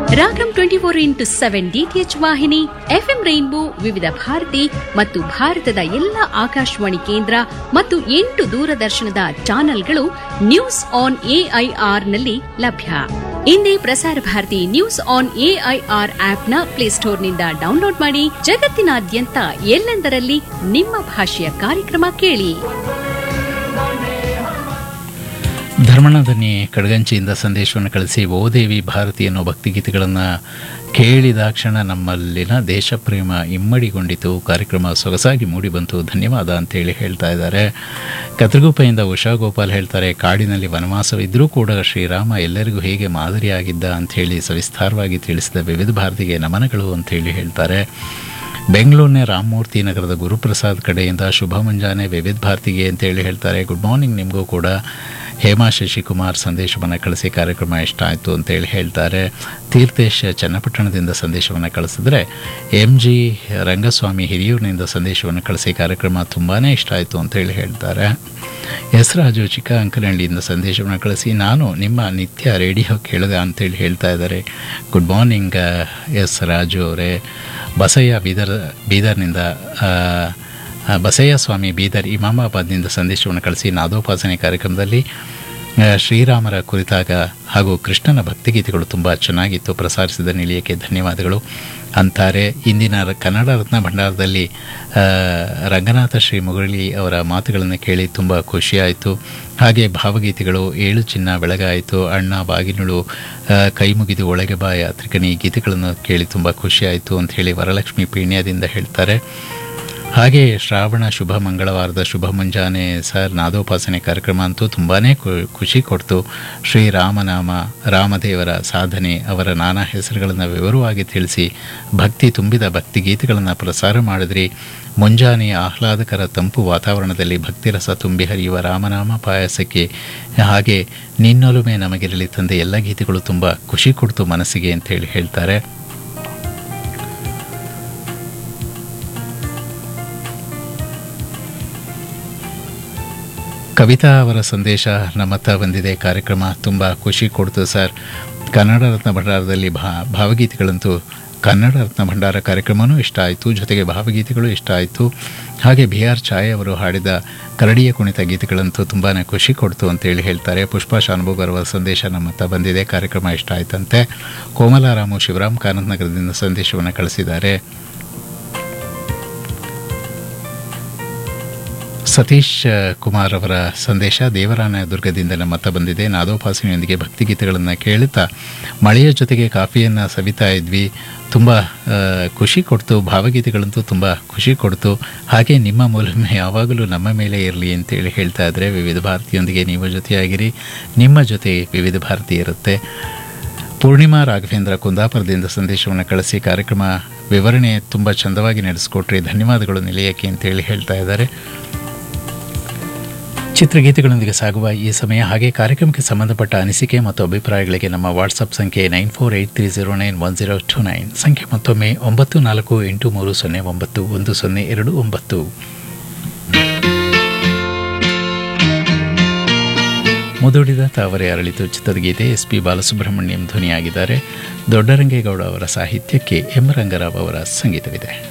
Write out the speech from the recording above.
ರಾಗಂ twenty four into seven DTH ವಾಹಿನಿ FM Rainbow Vividh Bharati ಮತ್ತು ಭಾರತದ ಎಲ್ಲ ಆಕಾಶವಾಣಿ ಕೇಂದ್ರ ಮತ್ತು ಎಂಟು ದೂರದರ್ಶನದ ಚಾನೆಲ್ಗಳು ನ್ಯೂಸ್ ಆನ್ ಎಐಆರ್ನಲ್ಲಿ ಲಭ್ಯ ಇಂದೇ Prasar Bharati news on AIR ಆಪ್ನ ಪ್ಲೇಸ್ಟೋರ್ನಿಂದ ಡೌನ್ಲೋಡ್ ಮಾಡಿ ಜಗತ್ತಿನಾದ್ಯಂತ ಎಲ್ಲೆಂದರಲ್ಲಿ ನಿಮ್ಮ ಭಾಷೆಯ ಕಾರ್ಯಕ್ರಮ ಕೇಳಿ ಧರ್ಮಣಧನಿ ಕಡಗಂಚಿಯಿಂದ ಸಂದೇಶವನ್ನು ಕಳಿಸಿ ಓ ದೇವಿ ಭಾರತಿ ಅನ್ನೋ ಭಕ್ತಿಗೀತೆಗಳನ್ನು ಕೇಳಿದಾಕ್ಷಣ ನಮ್ಮಲ್ಲಿನ ದೇಶಪ್ರೇಮ ಇಮ್ಮಡಿಗೊಂಡಿತು ಕಾರ್ಯಕ್ರಮ ಸೊಗಸಾಗಿ ಮೂಡಿಬಂತು ಧನ್ಯವಾದ ಅಂತೇಳಿ ಹೇಳ್ತಾ ಇದ್ದಾರೆ ಕತ್ರಗುಪ್ಪೆಯಿಂದ ಉಷಾ ಗೋಪಾಲ್ ಹೇಳ್ತಾರೆ ಕಾಡಿನಲ್ಲಿ ವನವಾಸವಿದ್ದರೂ ಕೂಡ ಶ್ರೀರಾಮ ಎಲ್ಲರಿಗೂ ಹೇಗೆ ಮಾದರಿಯಾಗಿದ್ದ ಅಂಥೇಳಿ ಸವಿಸ್ತಾರವಾಗಿ ತಿಳಿಸಿದ ವಿವಿಧ ಭಾರತಿಗೆ ನಮನಗಳು ಅಂತೇಳಿ ಹೇಳ್ತಾರೆ ಬೆಂಗಳೂರಿನ ರಾಮಮೂರ್ತಿ ನಗರದ ಗುರುಪ್ರಸಾದ್ ಕಡೆಯಿಂದ ಶುಭ ಮುಂಜಾನೆ ವಿವಿಧ ಭಾರತಿಗೆ ಅಂತೇಳಿ ಹೇಳ್ತಾರೆ ಗುಡ್ ಮಾರ್ನಿಂಗ್ ನಿಮಗೂ ಕೂಡ ಹೇಮಾ ಶಶಿಕುಮಾರ್ ಸಂದೇಶವನ್ನು ಕಳಿಸಿ ಕಾರ್ಯಕ್ರಮ ಇಷ್ಟ ಆಯಿತು ಅಂತೇಳಿ ಹೇಳ್ತಾರೆ ತೀರ್ಥೇಶ್ ಚನ್ನಪಟ್ಟಣದಿಂದ ಸಂದೇಶವನ್ನು ಕಳಿಸಿದ್ರೆ ಎಂ ಜಿ ರಂಗಸ್ವಾಮಿ ಹಿರಿಯೂರಿನಿಂದ ಸಂದೇಶವನ್ನು ಕಳಿಸಿ ಕಾರ್ಯಕ್ರಮ ತುಂಬಾ ಇಷ್ಟ ಆಯಿತು ಅಂತೇಳಿ ಹೇಳ್ತಾರೆ ಎಸ್ ರಾಜು ಚಿಕ್ಕ ಅಂಕನಹಳ್ಳಿಯಿಂದ ಸಂದೇಶವನ್ನು ಕಳಿಸಿ ನಾನು ನಿಮ್ಮ ನಿತ್ಯ ರೇಡಿಯೋ ಕೇಳಿದೆ ಅಂತೇಳಿ ಹೇಳ್ತಾ ಇದ್ದಾರೆ ಗುಡ್ ಮಾರ್ನಿಂಗ್ ಎಸ್ ರಾಜು ಅವರೇ ಬಸಯ್ಯ ಬೀದರ್ ಬೀದರ್ನಿಂದ ಆ, ಬಸಯ್ಯ ಸ್ವಾಮಿ ಬೀದರ್ ಇಮಾಮಾಬಾದ್ನಿಂದ ಸಂದೇಶವನ್ನು ಕಳಿಸಿ ನಾದೋಪಾಸನೆ ಕಾರ್ಯಕ್ರಮದಲ್ಲಿ ಆ, ಶ್ರೀರಾಮರ ಕುರಿತಾಗ ಹಾಗೂ ಕೃಷ್ಣನ ಭಕ್ತಿಗೀತೆಗಳು ತುಂಬ ಚೆನ್ನಾಗಿತ್ತು ಪ್ರಸಾರಿಸಿದ ನಿಲಿಯಕ್ಕೆ ಧನ್ಯವಾದಗಳು ಅಂತಾರೆ ಇಂದಿನ ರ- ಕನ್ನಡ ರತ್ನ ಭಂಡಾರದಲ್ಲಿ ಆ, ರಂಗನಾಥ ಶ್ರೀ ಮುರಳಿ ಅವರ ಮಾತುಗಳನ್ನು ಕೇಳಿ ತುಂಬ ಖುಷಿಯಾಯಿತು ಹಾಗೆ ಭಾವಗೀತೆಗಳು ಏಳು ಚಿನ್ನ ಬೆಳಗಾಯಿತು ಅಣ್ಣ ಬಾಗಿನುಳು ಆ, ಕೈ ಮುಗಿದು ಒಳಗೆ ಬಾ ಯಾತ್ರಿಕನಿ ಗೀತೆಗಳನ್ನು ಕೇಳಿ ತುಂಬ ಖುಷಿಯಾಯಿತು ಅಂತ ಹೇಳಿ ವರಲಕ್ಷ್ಮಿ ಪೀಣ್ಯದಿಂದ ಹೇಳ್ತಾರೆ ಹಾಗೆ ಶ್ರಾವಣ ಶುಭ ಮಂಗಳವಾರದ ಶುಭ ಮುಂಜಾನೆ ಸರ್ ನಾದೋಪಾಸನೆ ಕಾರ್ಯಕ್ರಮ ಅಂತೂ ತುಂಬಾ ಖುಷಿ ಕೊಡ್ತು ಶ್ರೀರಾಮನಾಮ ರಾಮದೇವರ ಸಾಧನೆ ಅವರ ನಾನಾ ಹೆಸರುಗಳನ್ನು ವಿವರವಾಗಿ ತಿಳಿಸಿ ಭಕ್ತಿ ತುಂಬಿದ ಭಕ್ತಿ ಗೀತೆಗಳನ್ನು ಪ್ರಸಾರ ಮಾಡಿದ್ರಿ ಮುಂಜಾನೆ ಆಹ್ಲಾದಕರ ತಂಪು ವಾತಾವರಣದಲ್ಲಿ ಭಕ್ತಿರಸ ತುಂಬಿ ಹರಿಯುವ ರಾಮನಾಮ ಪಾಯಸಕ್ಕೆ ಹಾಗೆ ನಿನ್ನೊಲುಮೆ ನಮಗಿರಲಿ ತಂದೆ ಎಲ್ಲ ಗೀತೆಗಳು ತುಂಬ ಖುಷಿ ಕೊಡ್ತು ಮನಸ್ಸಿಗೆ ಅಂತೇಳಿ ಹೇಳ್ತಾರೆ ಕವಿತಾ ಅವರ ಸಂದೇಶ ನಮ್ಮತ್ತ ಬಂದಿದೆ ಕಾರ್ಯಕ್ರಮ ತುಂಬ ಖುಷಿ ಕೊಡ್ತು ಸರ್ ಕನ್ನಡ ರತ್ನ ಭಂಡಾರದಲ್ಲಿ ಭಾ ಭಾವಗೀತೆಗಳಂತೂ ಕನ್ನಡ ರತ್ನ ಭಂಡಾರ ಕಾರ್ಯಕ್ರಮವೂ ಇಷ್ಟ ಆಯಿತು ಜೊತೆಗೆ ಭಾವಗೀತೆಗಳು ಇಷ್ಟ ಆಯಿತು ಹಾಗೆ ಬಿ ಆರ್ ಛಾಯ್ ಅವರು ಹಾಡಿದ ಕರಡಿಯ ಕುಣಿತ ಗೀತೆಗಳಂತೂ ತುಂಬಾ ಖುಷಿ ಕೊಡ್ತು ಅಂತೇಳಿ ಹೇಳ್ತಾರೆ ಪುಷ್ಪಾ ಶಾನುಭೋಗ್ ಅವರ ಸಂದೇಶ ನಮ್ಮತ್ತ ಬಂದಿದೆ ಕಾರ್ಯಕ್ರಮ ಇಷ್ಟ ಆಯ್ತಂತೆ ಕೋಮಲಾರಾಮು ಶಿವರಾಮ್ ಕಾನಂದ್ ನಗರದಿಂದ ಸಂದೇಶವನ್ನು ಕಳಿಸಿದ್ದಾರೆ ಸತೀಶ್ ಆ, ಕುಮಾರ್ ಅವರ ಸಂದೇಶ ದೇವರಾನ ದುರ್ಗದಿಂದ ನಮ್ಮತ್ತ ಬಂದಿದೆ ನಾದೋಪಾಸನೆಯೊಂದಿಗೆ ಭಕ್ತಿಗೀತೆಗಳನ್ನು ಕೇಳುತ್ತಾ ಮಳೆಯ ಜೊತೆಗೆ ಕಾಫಿಯನ್ನು ಸವಿತಾ ಇದ್ವಿ ತುಂಬ ಆ, ಖುಷಿ ಕೊಡ್ತು ಭಾವಗೀತೆಗಳಂತೂ ತುಂಬ ಖುಷಿ ಕೊಡ್ತು ಹಾಗೆ ನಿಮ್ಮ ಮೂಲಮೆ ಯಾವಾಗಲೂ ನಮ್ಮ ಮೇಲೆ ಇರಲಿ ಅಂತೇಳಿ ಹೇಳ್ತಾ ಇದ್ದರೆ ವಿವಿಧ ಭಾರತಿಯೊಂದಿಗೆ ನೀವು ಜೊತೆಯಾಗಿರಿ ನಿಮ್ಮ ಜೊತೆ ವಿವಿಧ ಭಾರತಿ ಇರುತ್ತೆ ಪೂರ್ಣಿಮಾ ರಾಘವೇಂದ್ರ ಕುಂದಾಪುರದಿಂದ ಸಂದೇಶವನ್ನು ಕಳಿಸಿ ಕಾರ್ಯಕ್ರಮ ವಿವರಣೆ ತುಂಬ ಚಂದವಾಗಿ ನಡೆಸಿಕೊಟ್ರಿ ಧನ್ಯವಾದಗಳು ನಿಲಯಕ್ಕೆ ಅಂತೇಳಿ ಹೇಳ್ತಾ ಇದ್ದಾರೆ ಚಿತ್ರಗೀತೆಗಳೊಂದಿಗೆ ಸಾಗುವ ಈ ಸಮಯ ಹಾಗೆ ಕಾರ್ಯಕ್ರಮಕ್ಕೆ ಸಂಬಂಧಪಟ್ಟ ಅನಿಸಿಕೆ ಮತ್ತು ಅಭಿಪ್ರಾಯಗಳಿಗೆ ನಮ್ಮ ವಾಟ್ಸಪ್ ಸಂಖ್ಯೆ nine four eight three zero nine one zero two nine ಸಂಖ್ಯೆ ಮತ್ತೊಮ್ಮೆ ಒಂಬತ್ತು ನಾಲ್ಕು ಎಂಟು ಮೂರು ಸೊನ್ನೆ ಒಂಬತ್ತು ಒಂದು ಸೊನ್ನೆ ಎರಡು ಒಂಬತ್ತು ಮುದುಡಿದ ತಾವರೆ ಅರಳಿತು ಚಿತ್ರದ ಗೀತೆ ಎಸ್ ಪಿ ಬಾಲಸುಬ್ರಹ್ಮಣ್ಯಂ ಧ್ವನಿಯಾಗಿದ್ದಾರೆ ದೊಡ್ಡರಂಗೇಗೌಡ ಅವರ ಸಾಹಿತ್ಯಕ್ಕೆ ಎಂ ರಂಗರಾವ್ ಅವರ ಸಂಗೀತವಿದೆ